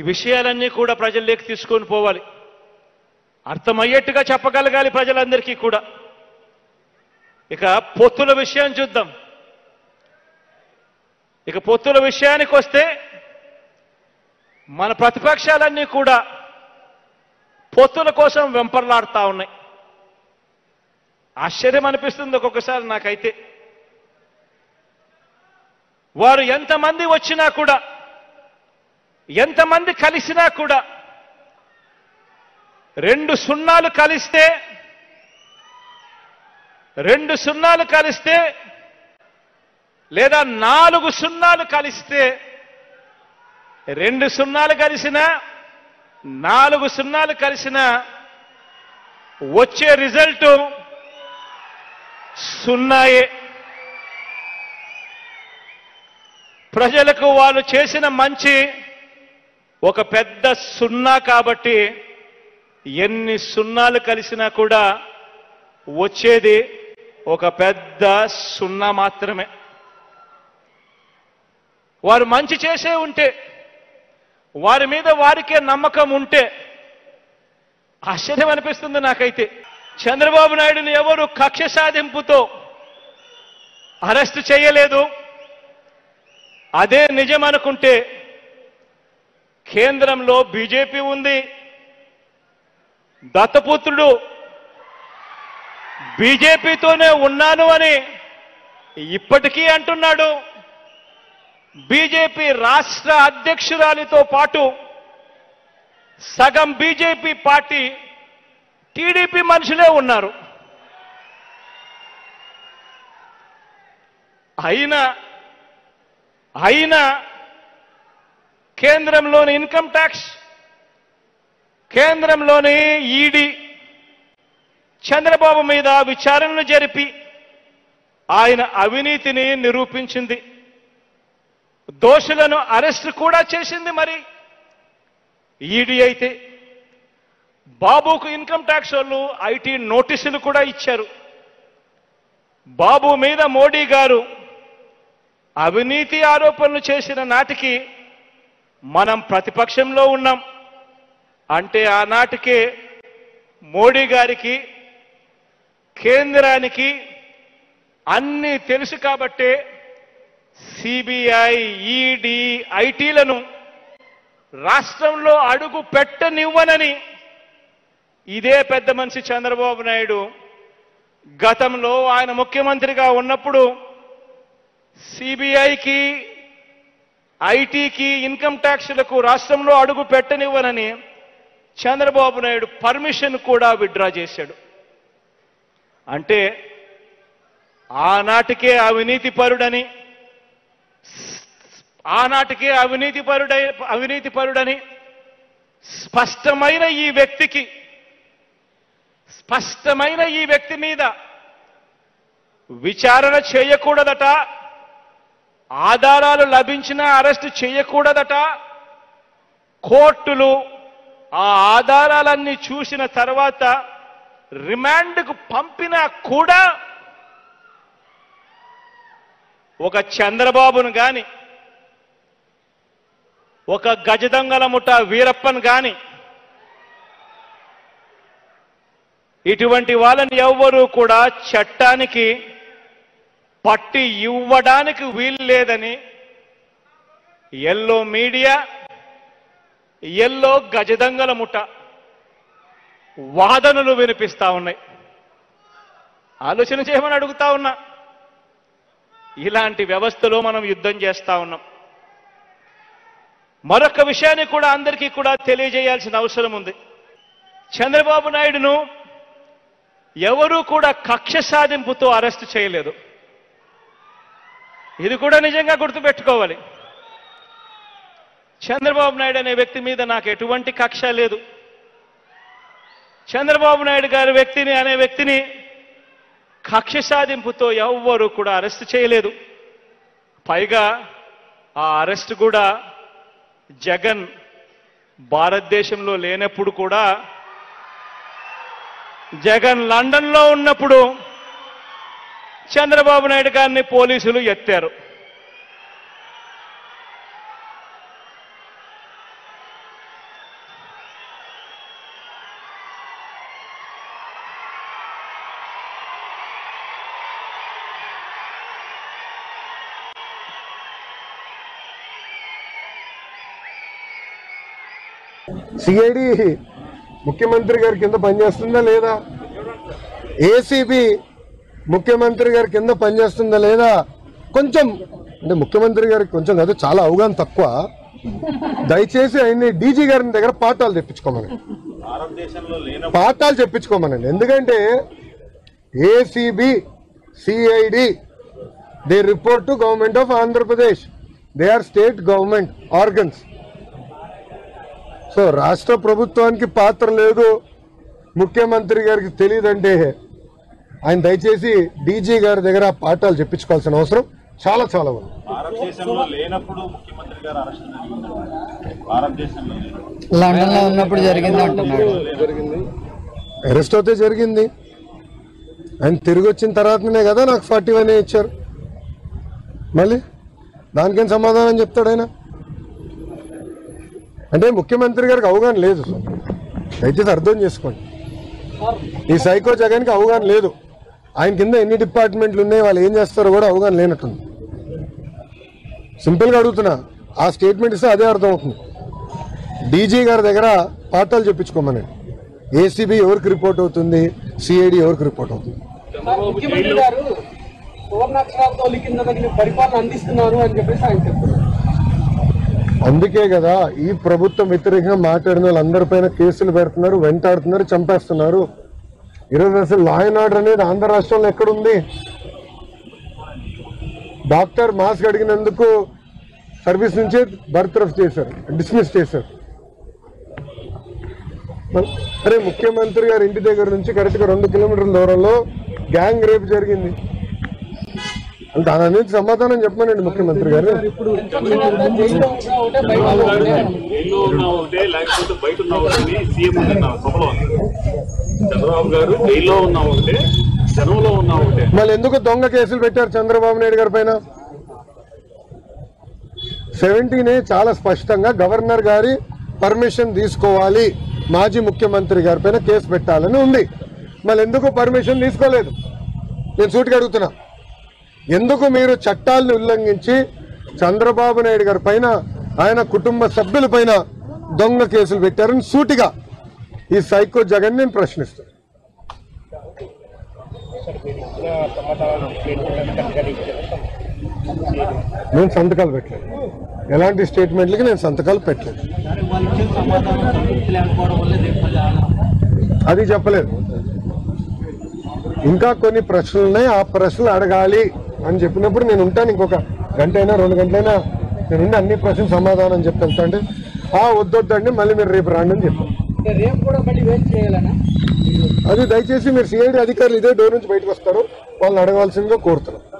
ఈ విషయాలన్నీ కూడా ప్రజల్లోకి తీసుకొని పోవాలి అర్థమయ్యేట్టుగా చెప్పగలగాలి ప్రజలందరికీ కూడా ఇక పొత్తుల విషయం చూద్దాం ఇక పొత్తుల విషయానికి వస్తే మన ప్రతిపక్షాలన్నీ కూడా పొత్తుల కోసం వెంపర్లాడుతా ఉన్నాయి ఆశ్చర్యం అనిపిస్తుంది ఒక్కొక్కసారి నాకైతే వారు ఎంతమంది వచ్చినా కూడా ఎంతమంది కలిసినా కూడా రెండు సున్నాలు కలిస్తే రెండు సున్నాలు కలిస్తే లేదా నాలుగు సున్నాలు కలిస్తే రెండు సున్నాలు కలిసిన నాలుగు సున్నాలు కలిసిన వచ్చే రిజల్ట్ సున్నాయే ప్రజలకు వాళ్ళు చేసిన మంచి ఒక పెద్ద సున్నా కాబట్టి ఎన్ని సున్నాలు కలిసినా కూడా వచ్చేది ఒక పెద్ద సున్నా మాత్రమే వారు మంచి చేసే ఉంటే వారి మీద వారికే నమ్మకం ఉంటే ఆశ్చర్యం అనిపిస్తుంది నాకైతే చంద్రబాబు నాయుడుని ఎవరు కక్ష సాధింపుతో అరెస్ట్ చేయలేదు అదే నిజం అనుకుంటే కేంద్రంలో బీజేపీ ఉంది దత్తపుత్రుడు బీజేపీతోనే ఉన్నాను అని ఇప్పటికీ అంటున్నాడు బీజేపీ రాష్ట్ర అధ్యక్షురాలితో పాటు సగం బీజేపీ పార్టీ టీడీపీ మనుషులే ఉన్నారు అయినా అయినా కేంద్రంలోని ఇన్కమ్ ట్యాక్స్ కేంద్రంలోని ఈడీ చంద్రబాబు మీద విచారణను జరిపి ఆయన అవినీతిని నిరూపించింది దోషులను అరెస్ట్ కూడా చేసింది మరి ఈడీ అయితే బాబుకు ఇన్కమ్ ట్యాక్స్ వాళ్ళు ఐటీ నోటీసులు కూడా ఇచ్చారు బాబు మీద మోడీ గారు అవినీతి ఆరోపణలు చేసిన నాటికి మనం ప్రతిపక్షంలో ఉన్నాం అంటే ఆనాటికే మోడీ గారికి కేంద్రానికి అన్నీ తెలుసు కాబట్టే సిబిఐ ఈడీ ఐటీలను రాష్ట్రంలో అడుగు పెట్టనివ్వనని ఇదే పెద్ద మనిషి చంద్రబాబు నాయుడు గతంలో ఆయన ముఖ్యమంత్రిగా ఉన్నప్పుడు సిబిఐకి ఐటీకి ఇన్కమ్ ట్యాక్స్లకు రాష్ట్రంలో అడుగు పెట్టనివ్వనని చంద్రబాబు నాయుడు పర్మిషన్ కూడా విత్డ్రా చేశాడు అంటే ఆనాటికే అవినీతి పరుడని ఆనాటికే అవినీతి పరుడై అవినీతి పరుడని స్పష్టమైన ఈ వ్యక్తికి స్పష్టమైన ఈ వ్యక్తి మీద విచారణ చేయకూడదట ఆధారాలు లభించినా అరెస్ట్ చేయకూడదట కోర్టులు ఆ ఆధారాలన్నీ చూసిన తర్వాత రిమాండ్కు పంపినా కూడా ఒక చంద్రబాబును గాని ఒక గజదంగల ముఠ వీరప్పన్ గాని ఇటువంటి వాళ్ళని ఎవ్వరూ కూడా చట్టానికి పట్టి ఇవ్వడానికి వీలు లేదని ఎల్లో మీడియా ఎల్లో గజదంగల ముఠ వాదనలు వినిపిస్తా ఉన్నాయి ఆలోచన చేయమని అడుగుతా ఉన్నా ఇలాంటి వ్యవస్థలో మనం యుద్ధం చేస్తా ఉన్నాం మరొక విషయాన్ని కూడా అందరికీ కూడా తెలియజేయాల్సిన అవసరం ఉంది చంద్రబాబు నాయుడును ఎవరూ కూడా కక్ష సాధింపుతో అరెస్ట్ చేయలేదు ఇది కూడా నిజంగా గుర్తుపెట్టుకోవాలి చంద్రబాబు నాయుడు అనే వ్యక్తి మీద నాకు ఎటువంటి కక్ష లేదు చంద్రబాబు నాయుడు గారి వ్యక్తిని అనే వ్యక్తిని కక్ష సాధింపుతో ఎవ్వరూ కూడా అరెస్ట్ చేయలేదు పైగా ఆ అరెస్ట్ కూడా జగన్ భారతదేశంలో లేనప్పుడు కూడా జగన్ లండన్లో ఉన్నప్పుడు చంద్రబాబు నాయుడు గారిని పోలీసులు ఎత్తారు సిఐడి ముఖ్యమంత్రి గారి కింద పనిచేస్తుందా లేదా ఏసీబీ ముఖ్యమంత్రి గారి కింద పనిచేస్తుందా లేదా కొంచెం అంటే ముఖ్యమంత్రి గారికి కొంచెం కాదు చాలా అవగాహన తక్కువ దయచేసి ఆయన్ని డీజీ గారి దగ్గర పాఠాలు తెప్పించుకోమని పాఠాలు చెప్పించుకోమనండి ఎందుకంటే ACB CID they report to government of Andhra Pradesh they are state government organs so రాష్ట్ర ప్రభుత్వానికి పాత్ర లేదు ముఖ్యమంత్రి గారికి తెలియదంటే ఆయన దయచేసి డీజీ గారి దగ్గర పాఠాలు చెప్పించుకోవాల్సిన అవసరం చాలా చాలా ఉంది భారతదేశంలో లేనప్పుడు ముఖ్యమంత్రి గారు అరెస్ట్ జరిగింది భారతదేశంలో లేనప్పుడు లండన్ లో ఉన్నప్పుడు జరిగింది అంటున్నాడు అరెస్ట్ అయితే జరిగింది ఆయన తిరిగి వచ్చిన తర్వాతనే కదా నాకు ఫార్టీ వన్ ఇచ్చారు మళ్ళీ దానికేం సమాధానం చెప్తాడు ఆయన అంటే ముఖ్యమంత్రి గారికి అవగాహన లేదు దయచేసి అర్థం చేసుకోండి ఈ సైకో జగన్కి అవగాహన లేదు ఆయన కింద ఎన్ని డిపార్ట్మెంట్లు ఉన్నాయి వాళ్ళు ఏం చేస్తారో కూడా అవగాహన లేనట్టుంది సింపుల్గా అడుగుతున్నా ఆ స్టేట్మెంట్ ఇస్తే అదే అర్థం అవుతుంది డీజీ గారి దగ్గర పాఠాలు చెప్పించుకోమనండి ఏసీబీ ఎవరికి రిపోర్ట్ అవుతుంది సిఐడి ఎవరికి రిపోర్ట్ అవుతుంది ముఖ్యమంత్రి గారు సువర్ణాక్షరాలతో లిఖిన తగిన పరిపాలన అందిస్తున్నారు అని చెప్పేసి ఆయన చెప్తున్నారు అందుకే కదా ఈ ప్రభుత్వం వ్యతిరేకంగా మాట్లాడిన వాళ్ళందరిపైన కేసులు పెడుతున్నారు వెంటాడుతున్నారు చంపేస్తున్నారు ఈరోజు అసలు లా అండ్ ఆర్డర్ అనేది ఆంధ్ర రాష్ట్రంలో ఎక్కడుంది డాక్టర్ మాస్క్ అడిగినందుకు సర్వీస్ నుంచే బర్త్రఫ్ చేశారు డిస్మిస్ చేశారు మరి- అరే ముఖ్యమంత్రి గారి ఇంటి దగ్గర నుంచి కరెక్ట్గా రెండు కిలోమీటర్ల దూరంలో గ్యాంగ్ రేప్ జరిగింది అంటే దాని అనేది సమాధానం చెప్పమనండి ముఖ్యమంత్రి గారు ఇప్పుడు జైల్లో ఉన్నా ఒకటే బయట ఉన్నా ఒకటే జైల్లో ఉన్నా ఒకటే లేకపోతే బయట ఉన్నా ఒకటే సీఎం నిన్న సభలో ఉంది. చంద్రబాబు గారు జైల్లో ఉన్నా ఒకటే జనంలో ఉన్నా ఒకటే మళ్ళీ ఎందుకు దొంగ కేసులు పెట్టారు చంద్రబాబు నాయుడు గారి పైన సెవెంటీనే చాలా స్పష్టంగా గవర్నర్ గారి పర్మిషన్ తీసుకోవాలి మాజీ ముఖ్యమంత్రి గారి పైన కేసు పెట్టాలని ఉంది మళ్ళీ ఎందుకు పర్మిషన్ తీసుకోలేదు నేను సూటిగా అడుగుతున్నా ఎందుకు మీరు చట్టాలను ఉల్లంఘించి చంద్రబాబు నాయుడు గారి పైన ఆయన కుటుంబ సభ్యుల పైన దొంగ కేసులు పెట్టారని సూటిగా ఈ సైకో జగన్ నేను ప్రశ్నిస్తాను నేను సంతకాలు పెట్టలేదు ఎలాంటి స్టేట్మెంట్లకి నేను సంతకాలు పెట్టలేదు వాళ్ళు ఇచ్చిన సమాధానం సంతృప్తి లేకపోవడం వల్ల రేపు అది చెప్పలేదు ఇంకా కొన్ని ప్రశ్నలు ఉన్నాయి ఆ ప్రశ్నలు అడగాలి అని చెప్పినప్పుడు నేను ఉంటాను ఇంకొక గంట అయినా రెండు గంటలైనా నేను ఉండి అన్ని ప్రశ్నలు సమాధానం చెప్తాను అంటే ఆ వద్దొద్దండి మళ్ళీ మీరు రేపు రాండి అని చెప్పాను రేపు కూడా మళ్ళీ వెయిట్ చేయాలనా అది దయచేసి మీరు సిఐడి అధికారులు ఇదే డోర్ నుంచి బయటకు వస్తారు వాళ్ళని అడగాల్సిందిగా కోరుతున్నాను